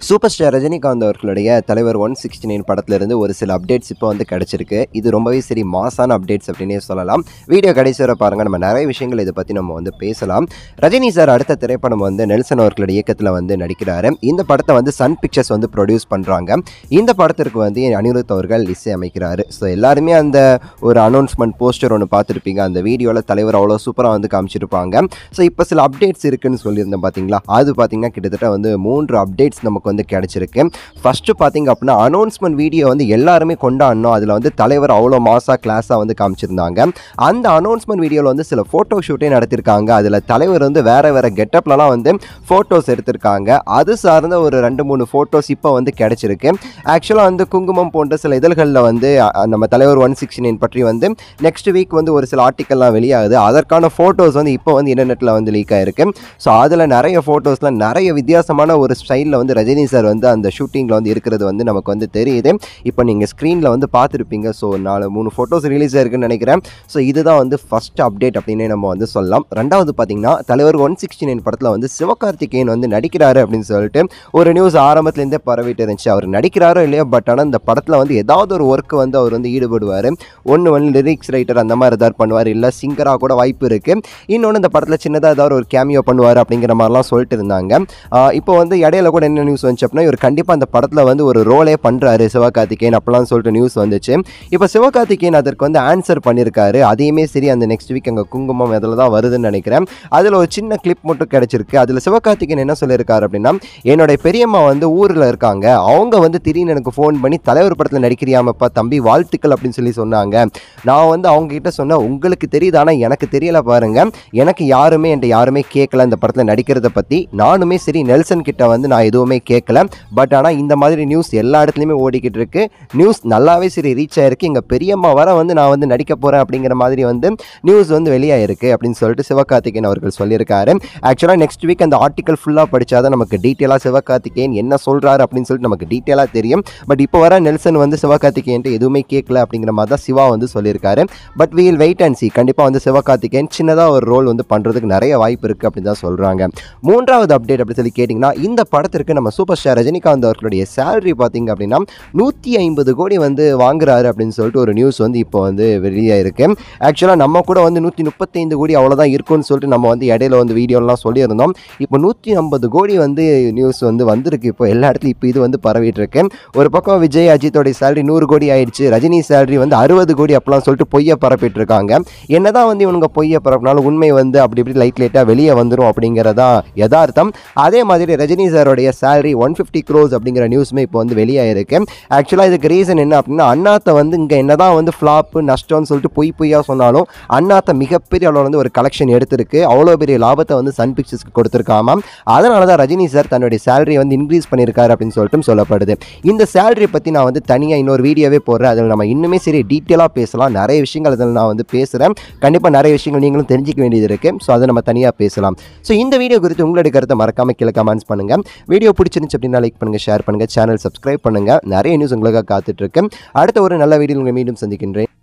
super star Rajinikanth அவர்களுடைய தலைவர் one sixty nine படத்துலேருந்து ஒரு சில அப்டேட்ஸ் இப்போ வந்து கிடச்சிருக்கு இது ரொம்பவே சரி மாசான அப்டேட்ஸ் அப்படின்னே சொல்லலாம் வீடியோ கடைசி வரை பாருங்கள் நம்ம நிறைய விஷயங்கள் இதை பற்றி நம்ம வந்து பேசலாம் ரஜினி சார் அடுத்த திரைப்படம் வந்து நெல்சன் அவர்களுடைய இயக்கத்தில் வந்து நடிக்கிறாரு இந்த படத்தை வந்து சன் பிக்சர்ஸ் வந்து ப்ரொடியூஸ் பண்ணுறாங்க இந்த படத்திற்கு வந்து அனிருத் அவர்கள் இசை அமைக்கிறாரு ஸோ எல்லாருமே அந்த ஒரு அனௌன்ஸ்மெண்ட் போஸ்டர் ஒன்று பார்த்துருப்பீங்க அந்த வீடியோவில் தலைவர் அவ்வளோ சூப்பராக வந்து காமிச்சிருப்பாங்க ஸோ இப்போ சில அப்டேட்ஸ் இருக்குன்னு சொல்லியிருந்தேன் பார்த்தீங்களா அது பார்த்தீங்கன்னா கிட்டத்தட்ட வந்து மூன்று அப்டேட்ஸ் நமக்கு வந்து கிடச்சிருக்கு ஃபஸ்ட்டு பார்த்தீங்க அப்படின்னா அனௌன்ஸ்மெண்ட் வீடியோ வந்து எல்லாருமே கொண்டாடணும் அதில் வந்து தலைவர் அவ்வளோ மாசாக கிளாஸாக வந்து காமிச்சிருந்தாங்க அந்த அனௌன்ஸ்மெண்ட் வீடியோவில் வந்து சில ஃபோட்டோ ஷூட்டே நடத்திருக்காங்க அதில் தலைவர் வந்து வேறு வேறு கெட்டப்லலாம் வந்து ஃபோட்டோஸ் எடுத்திருக்காங்க அது சார்ந்த ஒரு ரெண்டு மூணு ஃபோட்டோஸ் இப்போ வந்து கிடச்சிருக்கு ஆக்சுவலாக வந்து குங்குமம் போன்ற சில இதழ்களில் வந்து அ, நம்ம தலைவர் ஒன் சிக்ஸ்டி நைன் பற்றி வந்து நெக்ஸ்ட் வீக் வந்து ஒரு சில ஆர்டிக்கல்லாம் வெளியாகுது அதற்கான ஃபோட்டோஸ் வந்து இப்போ வந்து இன்டர்நெட்டில் வந்து லீக் ஆயிருக்கு ஸோ அதில் நிறைய ஃபோட்டோஸ்லாம் நிறைய வித்தியாசமான ஒரு ஸ்டைலில் வந்து ரஜினி சார் வந்து அந்த ஷூட்டிங்கில் வந்து இருக்கிறது வந்து நமக்கு வந்து தெரியுது இப்போ நீங்கள் ஸ்க்ரீனில் வந்து பார்த்துருப்பீங்க ஸோ நாலு மூணு ஃபோட்டோஸ் ரிலீஸ் ஆயிருக்குன்னு நினைக்கிறேன் ஸோ இதுதான் வந்து ஃபஸ்ட் அப்டேட் அப்படின்னே நம்ம வந்து சொல்லலாம் ரெண்டாவது பார்த்தீங்கன்னா தலைவர் ஒன் சிக்ஸ்டி நைன் படத்தில் வந்து சிவகார்த்திகேயன் வந்து நடிக்கிறாரு அப்படின்னு சொல்லிட்டு ஒரு நியூஸ் ஆரம்பத்துலேருந்தே பரவிட்டு இருந்துச்சு அவர் நடிக்கிறாரோ இல்லையோ பட் ஆனால் இந்த படத்தில் வந்து ஏதாவது ஒரு ஒர்க் வந்து அவர் வந்து ஈடுபடுவார் ஒன்று வந்து லிரிக்ஸ் ரைட்டர் அந்த மாதிரி ஏதாவது பண்ணுவார் இல்லை சிங்கராக கூட வாய்ப்பு இருக்குது இன்னொன்று இந்த படத்தில் சின்னதாக ஏதாவது ஒரு கேமியோ பண்ணுவார் அப்படிங்கிற மாதிரிலாம் சொல்லிட்டு இருந்தாங்க ஆஹ் இப்போ வந்து இடையில கூட என்ன நியூஸ் வந்துச்சு அப்படின்னா இவர் கண்டிப்பாக அந்த படத்தில் வந்து ஒரு ரோலே பண்ணுறாரு சிவகார்த்திகேயன் அப்பலாம் சொல்லிட்டு நியூஸ் வந்துச்சு இப்போ சிவகார்த்திகேயன் அதற்கு வந்து ஆன்சர் பண்ணியிருக்காரு அதையுமே சரி அந்த நெக்ஸ்ட் வீக் அங்கே குங்குமம் அதில் தான் வருதுன்னு நினைக்கிறேன் அதில் ஒரு சின்ன கிளிப் மட்டும் கிடச்சிருக்கு அதில் சிவகார்த்திகேயன் என்ன சொல்லியிருக்காரு அப்படின்னா என்னுடைய பெரியம்மா வந்து ஊரில் இருக்காங்க அவங்க வந்து திடீர்னு எனக்கு ஃபோன் பண்ணி தலைவர் படத்தில் நடிக்கிறியாமப்பா தம்பி வாழ்த்துக்கள் அப்படின்னு சொல்லி சொன்னாங்க நான் வந்து அவங்க கிட்ட சொன்னேன் உங்களுக்கு தெரியுது ஆனால் எனக்கு தெரியல பாருங்க எனக்கு யாருமே என்கிட்ட யாருமே கேட்கல இந்த படத்தில் நடிக்கிறத பற்றி நானுமே சரி நெல்சன் கிட்ட வந்து நான் எதுவுமே கேட்கல பட் ஆனால் இந்த மாதிரி நியூஸ் எல்லா இடத்துலையுமே ஓடிக்கிட்டு இருக்கு நியூஸ் நல்லாவே சரி ரீச் ஆயிருக்கு எங்கள் பெரியம்மா வர வந்து நான் வந்து நடிக்க போகிறேன் அப்படிங்கிற மாதிரி வந்து நியூஸ் வந்து வெளியாயிருக்கு அப்படின்னு சொல்லிட்டு சிவகார்த்திகேயன் அவர்கள் சொல்லியிருக்காரு ஆக்சுவலாக நெக்ஸ்ட் வீக் அந்த ஆர்டிக்கல் ஃபுல்லாக படிச்சாதான் நமக்கு டீட்டெயிலாக சிவகார்த்திகேயன் என்ன சொல்கிறாரு அப்படின்னு சொல்லிட்டு நமக்கு டீட்டெயிலாக தெரியும் பட் இப்போ வர நெல்சன் வந்து சிவகார்த்திகேயன் எதுவுமே கேட்கல அப்படிங்கிற மாதிரி தான் சிவா வந்து சொல்லியிருக்காரு but we'll wait and see கண்டிப்பாக வந்து சிவகார்த்திகேயன் சின்னதாக ஒரு ரோல் வந்து பண்ணுறதுக்கு நிறைய வாய்ப்பு இருக்குது அப்படின்னு தான் சொல்கிறாங்க மூன்றாவது அப்டேட் அப்படி சொல்லி கேட்டிங்கன்னா இந்த படத்திற்கு நம்ம சூப்பர் ஸ்டார் ரஜினிகாந்த் அவர்களுடைய சேலரி பார்த்தீங்க அப்படின்னா நூற்றி ஐம்பது கோடி வந்து வாங்குறாரு அப்படின்னு சொல்லிட்டு ஒரு நியூஸ் வந்து இப்போ வந்து வெளியாயிருக்கு ஆக்சுவலாக நம்ம கூட வந்து நூற்றி முப்பத்தைந்து கோடி அவ்வளோதான் இருக்கும்னு சொல்லிட்டு நம்ம வந்து இடையில வந்து வீடியோலாம் சொல்லியிருந்தோம் இப்போ நூற்றி ஐம்பது கோடி வந்து நியூஸ் வந்து வந்திருக்கு இப்போ எல்லா இடத்துலையும் இப்போ இது வந்து பரவிட்டு இருக்கு ஒரு பக்கம் விஜய் அஜித்தோடைய சேலரி நூறு கோடி ஆயிடுச்சு ரஜினி சேலரி வந்து அறுபது கோடி அப்பலாம் சொல்லிட்டு பொய்யை பரப்பிட்டு இருக்காங்க என்னதான் வந்து இவனுங்க பொய்யை பரப்பினாலும் உண்மை வந்து அப்படி இப்படி லைட் லைட்டாக வெளியே வந்துடும் அப்படிங்கிறதா யதார்த்தம் அதே மாதிரி ரஜினி சாரோடைய சேலரி ஒன் ஃபிஃப்டி க்ரோஸ் அப்படிங்கிற நியூஸுமே இப்போ வந்து வெளியாயிருக்கு ஆக்சுவலாக இதுக்கு ரீசன் என்ன அப்படின்னா அண்ணாத்தை வந்து இங்கே என்னதான் வந்து ஃப்ளாப்பு நஷ்டம்னு சொல்லிட்டு பொய் பொய்யா சொன்னாலும் அண்ணாத்தை மிகப்பெரிய அளவில் வந்து ஒரு கலெக்ஷன் எடுத்திருக்கு அவ்வளோ பெரிய லாபத்தை வந்து சன் பிக்சர்ஸ்க்கு கொடுத்துருக்காமாம் அதனால தான் ரஜினி சார் தன்னுடைய சேலரியை வந்து இன்க்ரீஸ் பண்ணியிருக்காரு அப்படின்னு சொல்லிட்டு சொல்லப்படுது இந்த சேலரி பற்றி நான் வந்து தனியாக இன்னொரு வீடியோவே போடுறேன் அதில் நம்ம இன்னுமே சரி டீட்டெயிலாக பேசலாம் நிறைய விஷயங்கள் அதில் நான் வந்து பேசுகிறேன் கண்டிப்பாக நிறைய விஷயங்கள் நீங்களும் தெரிஞ்சிக்க வேண்டியது இருக்குது ஸோ அதை நம்ம தனியாக பேசலாம் ஸோ இந்த வீடியோ குறித்து உங்களுடைய கருத்தை மறக்காம கீழே கமெண்ட்ஸ் பண்ணுங்கள் வீடியோ பிடிச்சிருந்துச்சு அப்படின்னா லைக் பண்ணுங்கள் ஷேர் பண்ணுங்கள் சேனல் சப்ஸ்கிரைப் பண்ணுங்கள் நிறைய நியூஸ் உங்களுக்காக காத்துட்ருக்கு அடுத்த ஒரு நல்ல வீடியோ உங்களை மீண்டும் சந்திக்கின்றேன்